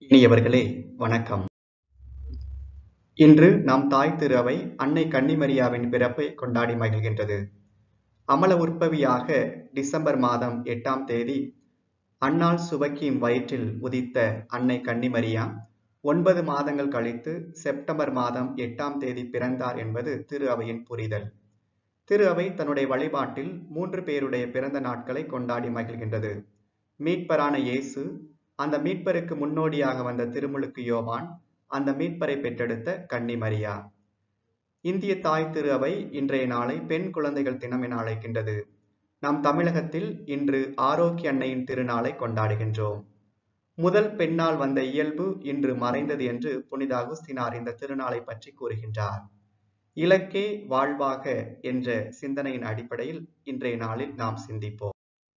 இனியவர்களே வணக்கம் இன்று நம் தாய் திரு அவை அன்னை கன்னிமரியாவின் பிறப்பை கொண்டாடி மகிழ்கின்றது அமல உற்பவியாக டிசம்பர் மாதம் எட்டாம் தேதி அன்னாள் சுவக்கியின் வயிற்றில் உதித்த அன்னை கன்னிமரியா ஒன்பது மாதங்கள் கழித்து செப்டம்பர் மாதம் எட்டாம் தேதி பிறந்தார் என்பது திரு அவையின் புரிதல் திரு அவை தன்னுடைய வழிபாட்டில் மூன்று பேருடைய பிறந்த நாட்களை கொண்டாடி மகிழ்கின்றது மீட்பரான இயேசு அந்த மீட்பருக்கு முன்னோடியாக வந்த திருமுழுக்கு யோவான் அந்த மீட்பரை பெற்றெடுத்த கன்னிமரியா இந்திய தாய் திரு அவை இன்றைய நாளை பெண் குழந்தைகள் தினம் என அழைக்கின்றது நம் தமிழகத்தில் இன்று ஆரோக்கிய அன்னையின் திருநாளை கொண்டாடுகின்றோம் முதல் பெண்ணால் வந்த இயல்பு இன்று மறைந்தது என்று புனித அகுஸ்தினார் இந்த திருநாளை பற்றி கூறுகின்றார் இலக்கே வாழ்வாக என்ற சிந்தனையின் அடிப்படையில் இன்றைய நாளில் நாம் சிந்திப்போம்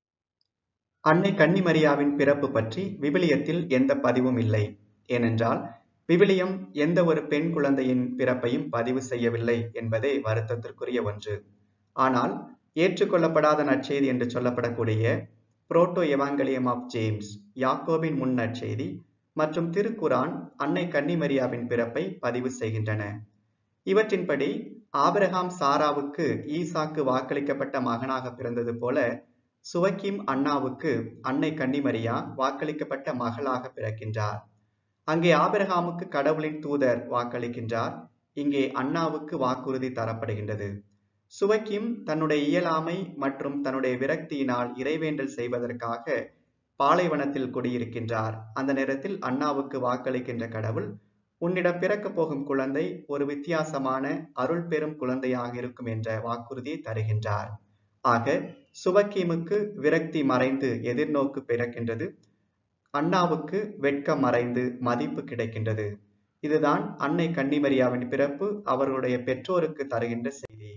அன்னை கன்னிமரியாவின் பிறப்பு பற்றி விவிலியத்தில் எந்த பதிவும் இல்லை ஏனென்றால் விவிலியம் எந்த ஒரு பெண் குழந்தையின் பிறப்பையும் பதிவு செய்யவில்லை என்பதே வருத்தத்திற்குரிய ஒன்று ஆனால் ஏற்றுக்கொள்ளப்படாத நற்செய்தி என்று சொல்லப்படக்கூடிய புரோட்டோ எவாங்கலியம் ஆஃப் ஜேம்ஸ் யாக்கோபின் முன் நற்செய்தி மற்றும் திருக்குரான் அன்னை கன்னிமரியாவின் பிறப்பை பதிவு செய்கின்றன இவற்றின்படி ஆபிரகாம் சாராவுக்கு ஈசாக்கு வாக்களிக்கப்பட்ட மகனாக பிறந்தது போல சுவக்கிம் அண்ணாவுக்கு அன்னை கன்னிமரியா வாக்களிக்கப்பட்ட மகளாக பிறக்கின்றார் அங்கே ஆபிரகாமுக்கு கடவுளின் தூதர் வாக்களிக்கின்றார் இங்கே அண்ணாவுக்கு வாக்குறுதி தரப்படுகின்றது சுவக்கிம் தன்னுடைய இயலாமை மற்றும் தன்னுடைய விரக்தியினால் இறைவேண்டல் செய்வதற்காக பாலைவனத்தில் குடியிருக்கின்றார் அந்த நேரத்தில் அண்ணாவுக்கு வாக்களிக்கின்ற கடவுள் உன்னிடம் பிறக்கப் போகும் குழந்தை ஒரு வித்தியாசமான அருள் பெறும் குழந்தையாக இருக்கும் என்ற வாக்குறுதியை தருகின்றார் ஆக சுவக்கீமுக்கு விரக்தி மறைந்து எதிர்நோக்கு பிறக்கின்றது அண்ணாவுக்கு வெட்கம் மறைந்து மதிப்பு கிடைக்கின்றது இதுதான் அன்னை கன்னிமரியாவின் பிறப்பு அவர்களுடைய பெற்றோருக்கு தருகின்ற செய்தி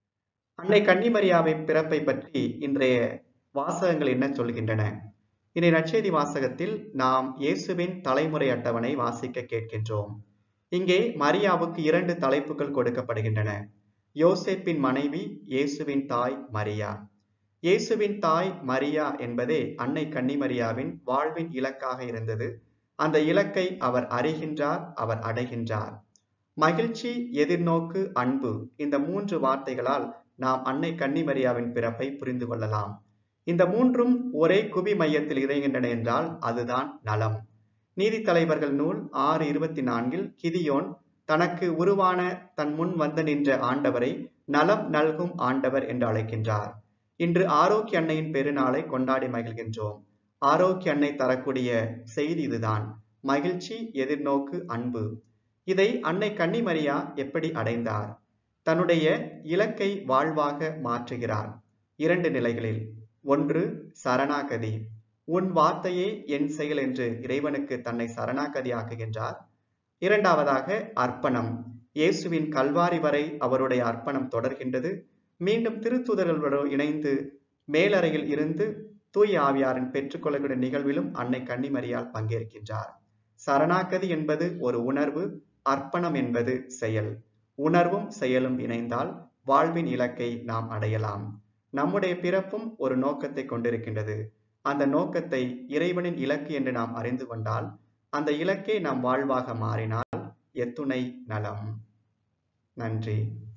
அன்னை கன்னிமரியாவின் பிறப்பை பற்றி இன்றைய வாசகங்கள் என்ன சொல்கின்றன இன்றைய நற்செய்தி வாசகத்தில் நாம் இயேசுவின் தலைமுறை அட்டவணை வாசிக்க கேட்கின்றோம் இங்கே மரியாவுக்கு இரண்டு தலைப்புகள் கொடுக்கப்படுகின்றன யோசேப்பின் மனைவி இயேசுவின் தாய் மரியா இயேசுவின் தாய் மரியா என்பதே அன்னை கன்னிமரியாவின் வாழ்வின் இலக்காக இருந்தது அந்த இலக்கை அவர் அறிகின்றார் அவர் அடைகின்றார் மகிழ்ச்சி எதிர்நோக்கு அன்பு இந்த மூன்று வார்த்தைகளால் நாம் அன்னை கன்னிமரியாவின் பிறப்பை புரிந்து கொள்ளலாம் இந்த மூன்றும் ஒரே குவி மையத்தில் இறைகின்றன என்றால் அதுதான் நலம் நீதி தலைவர்கள் நூல் ஆறு இருபத்தி நான்கில் கிதியோன் தனக்கு உருவான தன் முன் வந்து நின்ற ஆண்டவரை நலம் நல்கும் ஆண்டவர் என்று அழைக்கின்றார் இன்று ஆரோக்கிய அன்னையின் பெருநாளை கொண்டாடி மகிழ்கின்றோம் ஆரோக்கிய அன்னை தரக்கூடிய செய்தி இதுதான் மகிழ்ச்சி எதிர்நோக்கு அன்பு இதை அன்னை கன்னிமரியா எப்படி அடைந்தார் தன்னுடைய இலக்கை வாழ்வாக மாற்றுகிறார் இரண்டு நிலைகளில் ஒன்று சரணாகதி உன் வார்த்தையே என் செயல் என்று இறைவனுக்கு தன்னை சரணாகதி ஆக்குகின்றார் இரண்டாவதாக அர்ப்பணம் இயேசுவின் கல்வாரி வரை அவருடைய அர்ப்பணம் தொடர்கின்றது மீண்டும் திருத்துதர்களோடு இணைந்து மேலறையில் இருந்து தூய் ஆவியாரின் பெற்றுக்கொள்ளக்கூடிய நிகழ்விலும் அன்னை கன்னிமரியால் பங்கேற்கின்றார் சரணாகதி என்பது ஒரு உணர்வு அர்ப்பணம் என்பது செயல் உணர்வும் செயலும் இணைந்தால் வாழ்வின் இலக்கை நாம் அடையலாம் நம்முடைய பிறப்பும் ஒரு நோக்கத்தை கொண்டிருக்கின்றது அந்த நோக்கத்தை இறைவனின் இலக்கு என்று நாம் அறிந்து கொண்டால் அந்த இலக்கே நாம் வாழ்வாக மாறினால் எத்துணை நலம் நன்றி